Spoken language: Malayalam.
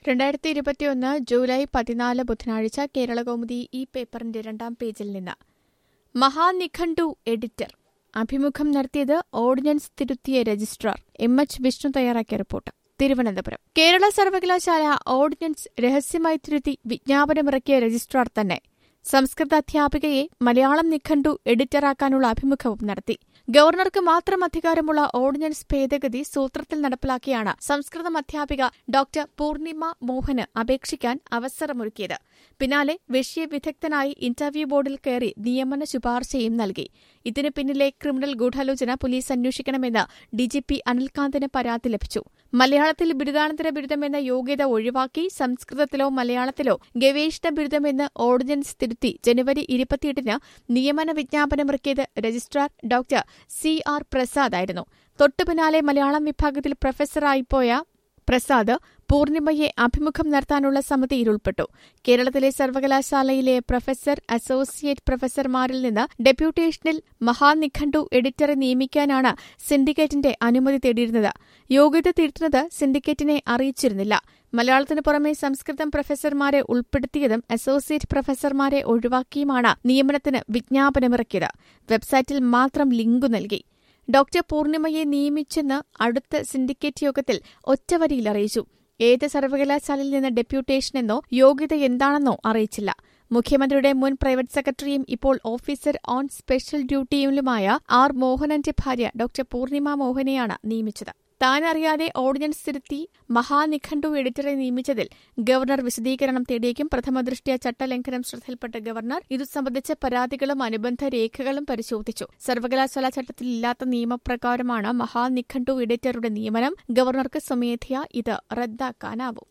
രണ്ടായിരത്തി ഇരുപത്തിയൊന്ന് ജൂലൈ പതിനാല് ബുധനാഴ്ച കേരളകൗമുദി ഈ പേപ്പറിന്റെ രണ്ടാം പേജിൽ നിന്ന് മഹാനിഘണ്ടു എഡിറ്റർ അഭിമുഖം നടത്തിയത് ഓർഡിനൻസ് തിരുത്തിയ രജിസ്ട്രാർ എം എച്ച് വിഷ്ണു തയ്യാറാക്കിയ റിപ്പോർട്ട് തിരുവനന്തപുരം കേരള സർവകലാശാല ഓർഡിനൻസ് രഹസ്യമായി തിരുത്തി വിജ്ഞാപനമിറക്കിയ രജിസ്ട്രാർ തന്നെ സംസ്കൃത അധ്യാപികയെ മലയാളം നിഘണ്ടു എഡിറ്ററാക്കാനുള്ള അഭിമുഖവും നടത്തി ഗവർണർക്ക് മാത്രം അധികാരമുള്ള ഓർഡിനൻസ് ഭേദഗതി സൂത്രത്തിൽ നടപ്പിലാക്കിയാണ് സംസ്കൃതം അധ്യാപിക ഡോക്ടർ പൂർണിമ മോഹന് അപേക്ഷിക്കാൻ അവസരമൊരുക്കിയത് പിന്നാലെ വിഷയവിദഗ്ധനായി ഇന്റർവ്യൂ ബോർഡിൽ കയറി നിയമന ശുപാർശയും നൽകി ഇതിന് പിന്നിലെ ക്രിമിനൽ ഗൂഢാലോചന പോലീസ് അന്വേഷിക്കണമെന്ന് ഡിജിപി അനിൽകാന്തിന് പരാതി ലഭിച്ചു മലയാളത്തിൽ ബിരുദാനന്തര ബിരുദമെന്ന യോഗ്യത ഒഴിവാക്കി സംസ്കൃതത്തിലോ മലയാളത്തിലോ ഗവേഷണ ബിരുദമെന്ന് ഓർഡിനൻസ് തിരുത്തി ജനുവരി ഇരുപത്തിയെട്ടിന് നിയമന വിജ്ഞാപനമിറക്കിയത് registrar doctor C R Prasad ആയിരുന്നു തൊട്ടുപിന്നാലെ മലയാളം വിഭാഗത്തിൽ പ്രൊഫസറായിപ്പോയ പ്രസാദ് പൂർണിമയെ അഭിമുഖം നടത്താനുള്ള സമിതിയിൽ ഉൾപ്പെട്ടു കേരളത്തിലെ സർവകലാശാലയിലെ പ്രൊഫസർ അസോസിയേറ്റ് പ്രൊഫസർമാരിൽ നിന്ന് ഡെപ്യൂട്ടേഷനിൽ മഹാനിഘണ്ടു എഡിറ്ററെ നിയമിക്കാനാണ് സിൻഡിക്കേറ്റിന്റെ അനുമതി തേടിയിരുന്നത് യോഗ്യത തിരുത്തുന്നത് സിൻഡിക്കേറ്റിനെ അറിയിച്ചിരുന്നില്ല മലയാളത്തിനു പുറമെ സംസ്കൃതം പ്രൊഫസർമാരെ ഉൾപ്പെടുത്തിയതും അസോസിയേറ്റ് പ്രൊഫസർമാരെ ഒഴിവാക്കിയുമാണ് നിയമനത്തിന് വിജ്ഞാപനമിറക്കിയത് വെബ്സൈറ്റിൽ മാത്രം ലിങ്കു നൽകി ഡോക്ടർ പൂർണിമയെ നിയമിച്ചെന്ന് അടുത്ത സിൻഡിക്കേറ്റ് യോഗത്തിൽ ഒറ്റവരിയിൽ അറിയിച്ചു ഏത് സർവകലാശാലയിൽ നിന്ന് ഡെപ്യൂട്ടേഷനെന്നോ യോഗ്യത എന്താണെന്നോ അറിയിച്ചില്ല മുഖ്യമന്ത്രിയുടെ മുൻ പ്രൈവറ്റ് സെക്രട്ടറിയും ഇപ്പോൾ ഓഫീസർ ഓൺ സ്പെഷ്യൽ ഡ്യൂട്ടിയിലുമായ ആർ മോഹനന്റെ ഭാര്യ ഡോക്ടർ പൂർണിമ മോഹനെയാണ് നിയമിച്ചത് താൻ അറിയാതെ ഓർഡിനൻസ് തിരുത്തി മഹാനിഘണ്ടു എഡിറ്ററെ നിയമിച്ചതിൽ ഗവർണർ വിശദീകരണം തേടിയേക്കും പ്രഥമദൃഷ്ട്യാ ചട്ടലംഘനം ശ്രദ്ധയിൽപ്പെട്ട ഗവർണർ ഇതു സംബന്ധിച്ച പരാതികളും അനുബന്ധ രേഖകളും പരിശോധിച്ചു സർവകലാശാല ചട്ടത്തിൽ ഇല്ലാത്ത നിയമപ്രകാരമാണ് മഹാനിഘണ്ടു എഡിറ്ററുടെ നിയമനം ഗവർണർക്ക് സ്വമേധയാ ഇത് റദ്ദാക്കാനാവും